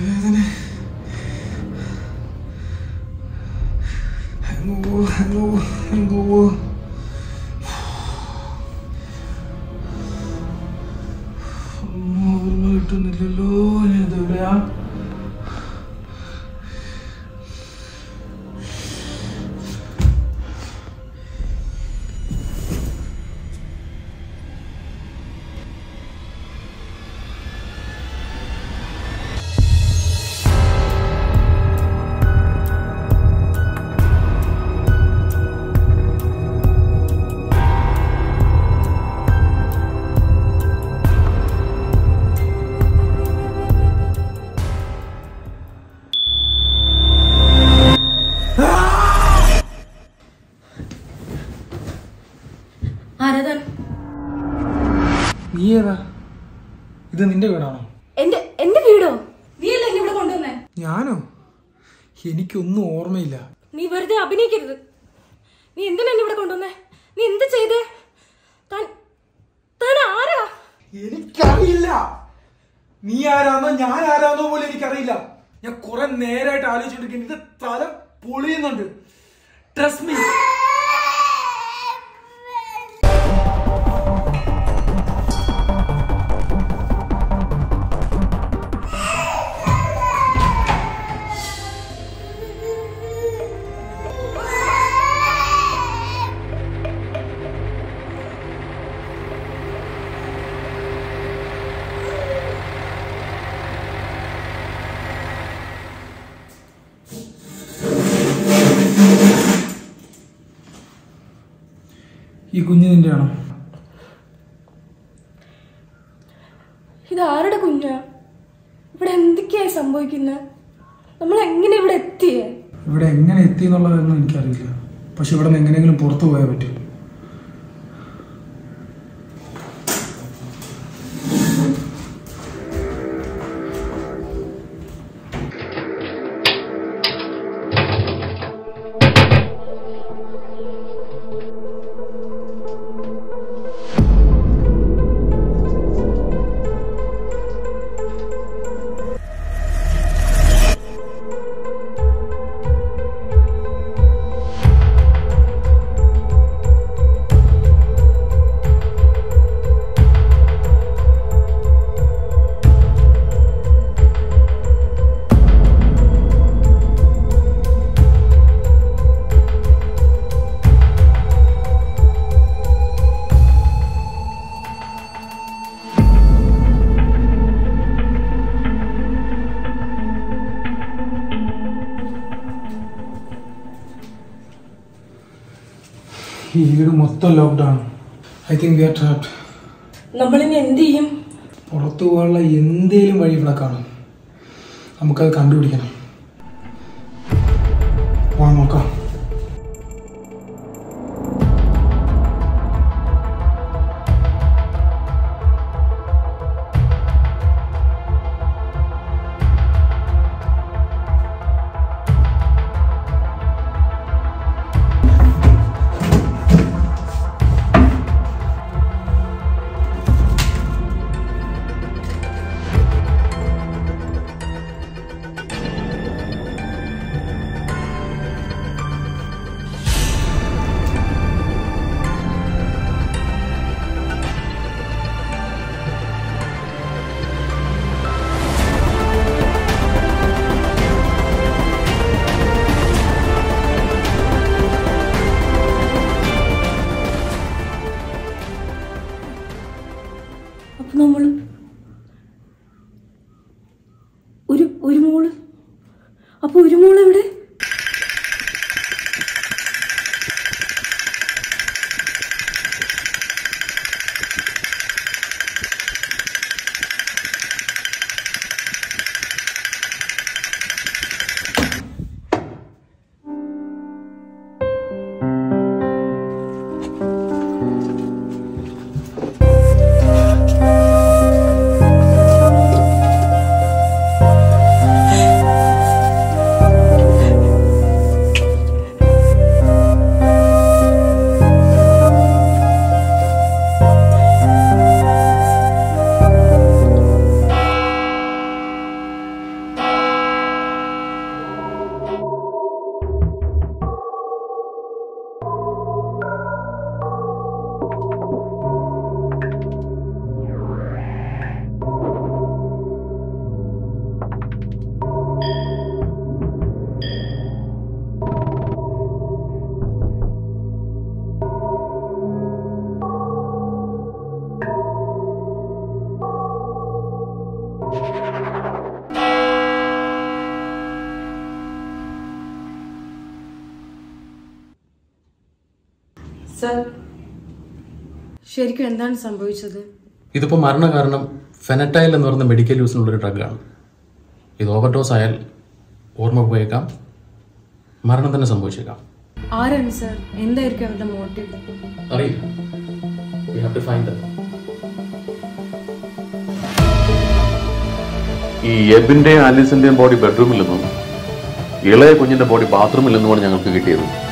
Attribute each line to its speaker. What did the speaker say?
Speaker 1: തലവേദന hangover, hangover, hangover. ഓർമ്മ കിട്ടുന്നില്ലല്ലോ ഇതെവിടെയാ
Speaker 2: ആരാധൻ
Speaker 1: നീ ഏതാ ഇത് നിന്റെ വീടാണോ
Speaker 2: എന്റെ എന്റെ വീടോ നീ അല്ലേ എന്നെ ഇവിടെ കൊണ്ടുവന്നേ
Speaker 1: ഞാനോ എനിക്കൊന്നും ഓർമ്മയില്ല
Speaker 2: നീ വെറുതെ അഭിനയിക്കരുത് നീ എന്തിനാ എന്നെ ഇവിടെ കൊണ്ടുവന്നേ നീ എന്ത് ചെയ്തേ താൻ താൻ ആരാ
Speaker 1: എനിക്കറിയില്ല നീ ആരാന്നോ ഞാൻ ആരാന്നോ പോലും എനിക്കറിയില്ല ഞാൻ കുറെ നേരമായിട്ട് ആലോചിച്ചോണ്ടിരിക്കുന്നു ഇത് തല പൊളിയുന്നുണ്ട് ട്രസ്റ്റ് മീ ഈ കുഞ്ഞ് നിന്റെയാണോ
Speaker 2: ഇത് ആരുടെ കുഞ്ഞാ ഇവിടെ എന്തൊക്കെയായി സംഭവിക്കുന്നത് നമ്മൾ എങ്ങനെ ഇവിടെ എത്തിയേ
Speaker 1: ഇവിടെ എങ്ങനെ എത്തി എന്നുള്ളതൊന്നും എനിക്കറിയില്ല പക്ഷെ ഇവിടെ നിന്ന് എങ്ങനെയെങ്കിലും പുറത്തു പോയാൽ പറ്റും ഈ വീട് മൊത്തം lockdown I think we are trapped
Speaker 2: നമ്മളിനി എന്ത് ചെയ്യും
Speaker 1: പുറത്തു പോകാനുള്ള എന്തേലും വഴി ഇവിടെ കാണും നമുക്കത് കണ്ടുപിടിക്കണം വാ നോക്കാം
Speaker 2: അപ്പൊ നമ്മള് ഒരു ഒരു മോള് അപ്പൊ ഒരു മോള് എവിടെ സർ ശരിക്കും എന്താണ് സംഭവിച്ചത്
Speaker 3: ഇതിപ്പോൾ മരണകാരണം ഫെനറ്റൈൽ എന്ന് പറയുന്ന മെഡിക്കൽ യൂസിനുള്ളൊരു ഡ്രഗാണ് ഇത് ഓവർഡോസ് ആയാൽ ഓർമ്മ പോയേക്കാം മരണം തന്നെ സംഭവിച്ചേക്കാം
Speaker 2: ആരാണ് സർ എന്തായിരിക്കും അവരുടെ മോട്ടീവ്
Speaker 3: അറിയില്ല We have to find them.
Speaker 4: ഈ എബിന്റെയും ആലീസിന്റെയും ബോഡി ബെഡ്റൂമിൽ നിന്നും ഇളയ കുഞ്ഞിന്റെ ബോഡി ബാത്റൂമിൽ നിന്നുമാണ് ഞങ്ങൾക്ക് കിട്ടിയത്